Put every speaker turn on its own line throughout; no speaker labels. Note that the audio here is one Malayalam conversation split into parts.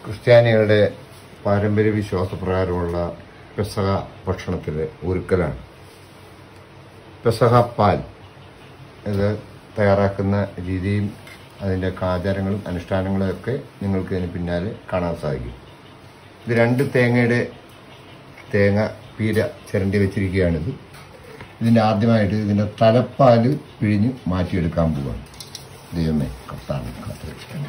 ക്രിസ്ത്യാനികളുടെ പാരമ്പര്യ വിശ്വാസപ്രകാരമുള്ള പെസഹ ഭക്ഷണത്തിലെ ഒരുക്കലാണ് പെസഹ പാൽ ഇത് തയ്യാറാക്കുന്ന രീതിയും അതിൻ്റെ ആചാരങ്ങളും അനുഷ്ഠാനങ്ങളും ഒക്കെ നിങ്ങൾക്ക് ഇതിന് പിന്നാലെ കാണാൻ സാധിക്കും ഇത് രണ്ട് തേങ്ങയുടെ തേങ്ങ പീര ചിരണ്ടി വെച്ചിരിക്കുകയാണിത് ഇതിൻ്റെ ആദ്യമായിട്ട് ഇതിൻ്റെ തലപ്പാല് പിഴിഞ്ഞ് മാറ്റിയെടുക്കാൻ പോവാണ് ദൈവമേ കർത്താവ് കാത്തിരിക്കട്ടെ.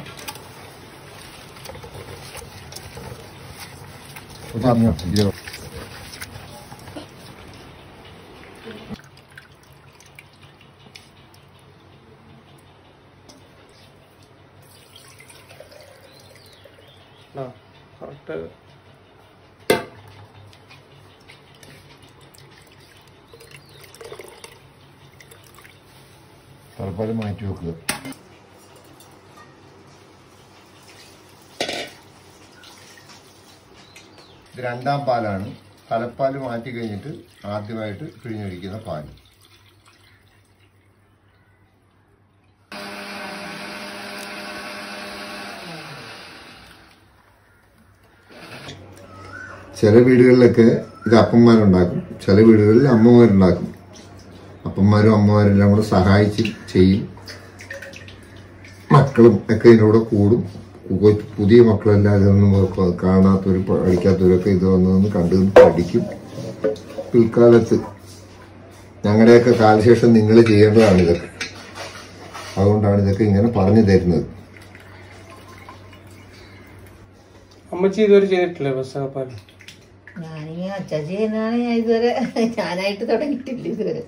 ഇത്
ആ കറക്റ്റ്
തലപ്പാല് മാറ്റി വെക്കുക ഇത് രണ്ടാം പാലാണ് തലപ്പാല് മാറ്റി കഴിഞ്ഞിട്ട് ആദ്യമായിട്ട് പിഴിഞ്ഞൊഴിക്കുന്ന പാല് ചില വീടുകളിലൊക്കെ ഇത് അപ്പന്മാരുണ്ടാക്കും ചില വീടുകളിൽ അമ്മമാരുണ്ടാക്കും അപ്പന്മാരും അമ്മമാരും എല്ലാം കൂടെ സഹായിച്ച് ചെയ്യും മക്കളും ഒക്കെ ഇതിനോട് കൂടും കൊ- പുതിയ മക്കളെല്ലാം ഇതൊന്നും കൊ- കാണാത്തവരും പഠിക്കാത്തവരൊക്കെ ഇത് വന്ന് നിന്ന് കണ്ടു നിന്ന് പഠിക്കും പിൽക്കാലത്ത് ഞങ്ങളുടെയൊക്കെ കാലശേഷം നിങ്ങൾ ചെയ്യേണ്ടതാണ് ഇതൊക്കെ അതുകൊണ്ടാണ് ഇതൊക്കെ ഇങ്ങനെ പറഞ്ഞു തരുന്നത്
അമ്മച്ചി ഇതുവരെ ചെയ്തിട്ടില്ലേ ബസ്സകപ്പാൽ
ഞാനിങ്ങനെ അച്ചാച്ചി എന്നാണ് ഞാൻ ഇതുവരെ ഞാനായിട്ട് തുടങ്ങിയിട്ടില്ല ഇതുവരെ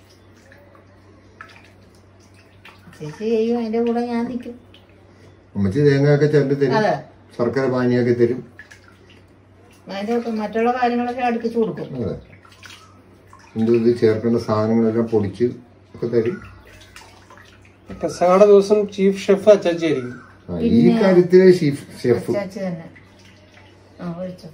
ചേച്ചി ചെയ്യും അതിന്റെ കൂടെ ഞാൻ നിൽക്കും
അമ്മച്ചി തേങ്ങയൊക്കെ ചേർത്ത് തരും
അതെ
ശർക്കര പാനിയൊക്കെ തരും
അതിന്റെ ഒപ്പം മറ്റുള്ള കാര്യങ്ങളൊക്കെ അടുപ്പിച്ച് കൊടുക്കും
അതെ എന്ത് ഇത് ചേർക്കേണ്ട സാധനങ്ങളെല്ലാം പൊടിച്ച് ഒക്കെ തരും
പെസകയുടെ ദിവസം ചീഫ് ഷെഫ് അച്ചാച്ചി ആയിരിക്കും
ആ, ഈ കാര്യത്തിലെ ഷീഫ് ഷെഫ്
അച്ചാച്ചി തന്നെ ആ ഒഴിച്ചോ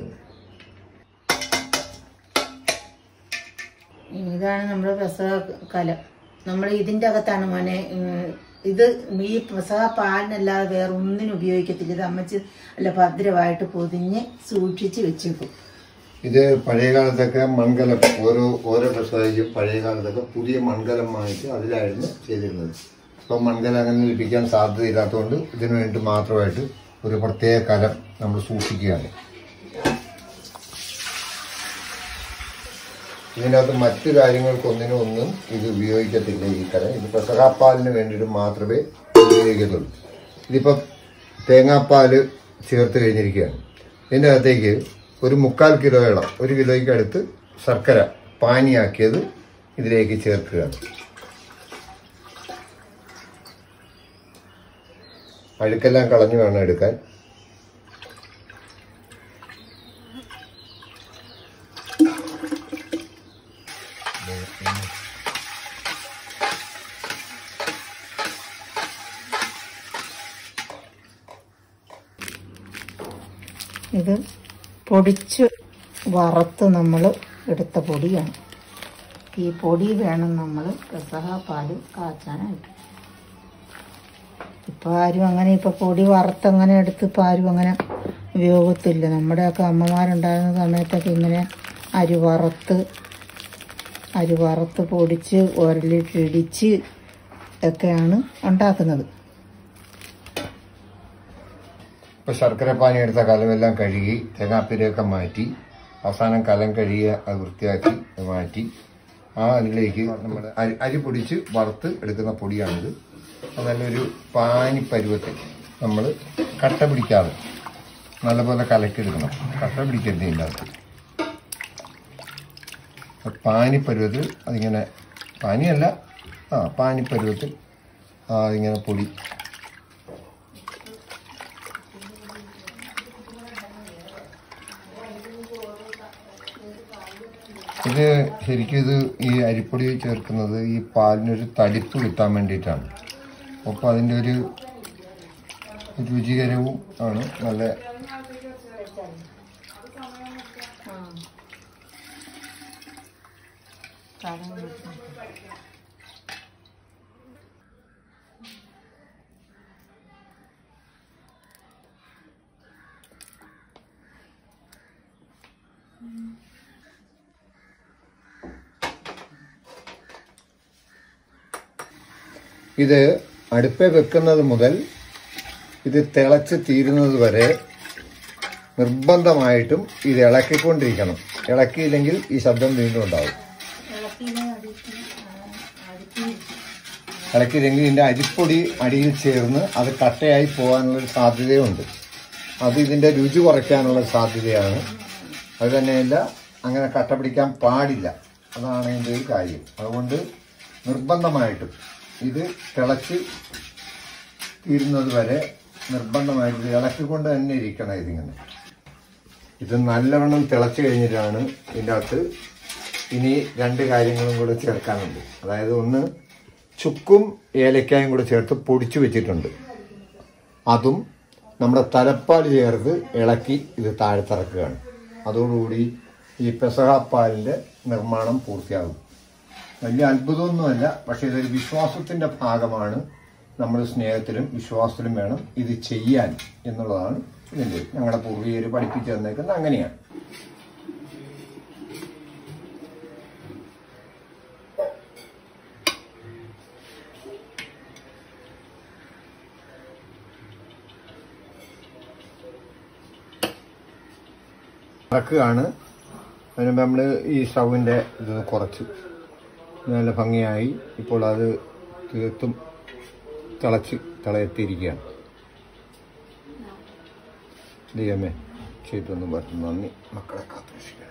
ഇതാണ് നമ്മുടെ പെസക കലം നമ്മൾ ഇതിന്റെ അകത്താണ് മോനെ ഉം, ഇത് ഈ പെസക പാലിനല്ലാതെ വേറെ ഒന്നിനും ഉപയോഗിക്കത്തില്ല ഇത് അമ്മച്ച് അല്ല ഭദ്രമായിട്ട് പൊതിഞ്ഞ് സൂക്ഷിച്ച് വെച്ചേക്കും
ഇത് പഴയ കാലത്തൊക്കെ മൺകലം ഓരോ ഓരോ പ്രസാദിക്കും പഴയ കാലത്തൊക്കെ പുതിയ മൺകലം വാങ്ങിച്ച് അതിലായിരുന്നു ചെയ്തിരുന്നത് ഇപ്പം മൺകലം അങ്ങനെ ലഭിക്കാൻ സാധ്യതയില്ലാത്തതുകൊണ്ട് ഇതിനു വേണ്ടി മാത്രമായിട്ട് ഒരു പ്രത്യേക കലം നമ്മൾ സൂക്ഷിക്കുകയാണ് ഇതിനകത്ത് മറ്റു കാര്യങ്ങൾക്കൊന്നിനും ഒന്നും ഇത് ഉപയോഗിക്കത്തില്ല ഈ കലം ഇത് പെസകാപ്പാലിന് വേണ്ടിയിട്ട് മാത്രമേ ഉപയോഗിക്കത്തുള്ളൂ ഇതിപ്പം തേങ്ങാപ്പാല് ചേർത്ത് കഴിഞ്ഞിരിക്കുകയാണ് ഇതിൻ്റെ അകത്തേക്ക് ഒരു മുക്കാൽ കിലോയോളം ഒരു കിലോയ്ക്ക് അടുത്ത് ശർക്കര പാനിയാക്കിയത് ഇതിലേക്ക് ചേർക്കുകയാണ് അഴുക്കെല്ലാം കളഞ്ഞു വേണം എടുക്കാൻ
ഇത് പൊടിച്ച് വറുത്ത് നമ്മൾ എടുത്ത പൊടിയാണ് ഈ പൊടി വേണം നമ്മൾ പെസഹ പാല് കാച്ചാനായിട്ട് ഇപ്പം ആരും അങ്ങനെ ഇപ്പം പൊടി വറുത്ത് അങ്ങനെ എടുത്ത് ഇപ്പം ആരും അങ്ങനെ ഉപയോഗത്തില്ല നമ്മുടെയൊക്കെ അമ്മമാരുണ്ടായിരുന്ന സമയത്തൊക്കെ ഇങ്ങനെ അരി വറുത്ത് അരി വറുത്ത് പൊടിച്ച് ഉരലിട്ടിടിച്ച് ഒക്കെയാണ് ഉണ്ടാക്കുന്നത്
ഇപ്പൊ ശർക്കര പാനി എടുത്ത കലമെല്ലാം കഴുകി തേങ്ങാപ്പിരയൊക്കെ മാറ്റി അവസാനം കലം കഴുകിയ അത് വൃത്തിയാക്കി അത് മാറ്റി ആ അതിലേക്ക് നമ്മൾ അരി അരി പൊടിച്ച് വറുത്ത് എടുക്കുന്ന പൊടിയാണിത് അത് നല്ലൊരു പാനി പരുവത്തിൽ നമ്മൾ കട്ട പിടിക്കാതെ നല്ലപോലെ കലക്കിയെടുക്കണം കട്ട പിടിക്കരുതില്ല അത് പാനി പരുവത്തിൽ അതിങ്ങനെ പാനിയല്ല ആ പാനി പരുവത്തിൽ ആ അതിങ്ങനെ പൊടി ഇത് ശരിക്കും ഇത് ഈ അരിപ്പൊടി ചേർക്കുന്നത് ഈ പാലിനൊരു തടിപ്പ് കിട്ടാൻ വേണ്ടിയിട്ടാണ് ഒപ്പം അതിൻ്റെ ഒരു രുചികരവും ആണ് നല്ല ഇത് അടുപ്പേ വെക്കുന്നത് മുതൽ ഇത് തിളച്ച് തീരുന്നത് വരെ നിർബന്ധമായിട്ടും ഇത് ഇളക്കിക്കൊണ്ടിരിക്കണം ഇളക്കിയില്ലെങ്കിൽ ഈ ശബ്ദം വീണ്ടും ഉണ്ടാവും ഇളക്കിയില്ലെങ്കിൽ ഇതിൻ്റെ അരിപ്പൊടി അടിയിൽ ചേർന്ന് അത് കട്ടയായി പോകാനുള്ളൊരു സാധ്യതയുണ്ട് അത് ഇതിൻ്റെ രുചി കുറയ്ക്കാനുള്ള സാധ്യതയാണ് അത് തന്നെയല്ല അങ്ങനെ കട്ട പിടിക്കാൻ പാടില്ല അതാണ് ഇതിൻ്റെ ഒരു കാര്യം അതുകൊണ്ട് നിർബന്ധമായിട്ടും ഇത് തിളച്ച് തീരുന്നത് വരെ നിർബന്ധമായിട്ട് ഇത് ഇളക്കിക്കൊണ്ട് തന്നെ ഇരിക്കണം ഇതിങ്ങനെ ഇത് നല്ലവണ്ണം തിളച്ച് കഴിഞ്ഞിട്ടാണ് ഇതിൻ്റെ അകത്ത് ഇനി രണ്ട് കാര്യങ്ങളും കൂടെ ചേർക്കാനുണ്ട് അതായത് ഒന്ന് ചുക്കും ഏലക്കായും കൂടെ ചേർത്ത് പൊടിച്ചു വെച്ചിട്ടുണ്ട് അതും നമ്മുടെ തലപ്പാൽ ചേർത്ത് ഇളക്കി ഇത് താഴ്ത്തിറക്കുകയാണ് അതോടുകൂടി ഈ പെസഹാപ്പാലിൻ്റെ നിർമ്മാണം പൂർത്തിയാകും വലിയ അത്ഭുതമൊന്നുമല്ല പക്ഷെ ഇതൊരു വിശ്വാസത്തിന്റെ ഭാഗമാണ് നമ്മൾ സ്നേഹത്തിലും വിശ്വാസത്തിലും വേണം ഇത് ചെയ്യാൻ എന്നുള്ളതാണ് ഇതിൻ്റെ ഞങ്ങളുടെ പൂർവികർ പഠിപ്പിച്ചു തന്നേക്കുന്നത് അങ്ങനെയാണ് ഇറക്കുകയാണ് അതിന് നമ്മൾ ഈ സ്റ്റൗവിൻ്റെ ഇത് കുറച്ചു നല്ല ഭംഗിയായി ഇപ്പോൾ അത് തീർത്തും തിളച്ച് തിളയെത്തിയിരിക്കുകയാണ് ദൈവമേ ചെയ്തൊന്നും പറ്റും നന്ദി മക്കളെ കാത്തുരക്ഷിക്കണം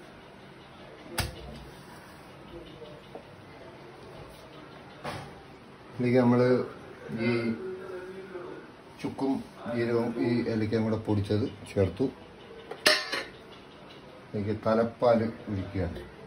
ഇതിലേക്ക് നമ്മൾ ഈ ചുക്കും ജീരകവും ഈ ഏലക്കയും കൂടെ പൊടിച്ചത് ചേർത്തു എനിക്ക് തലപ്പാൽ ഒഴിക്കുകയാണ്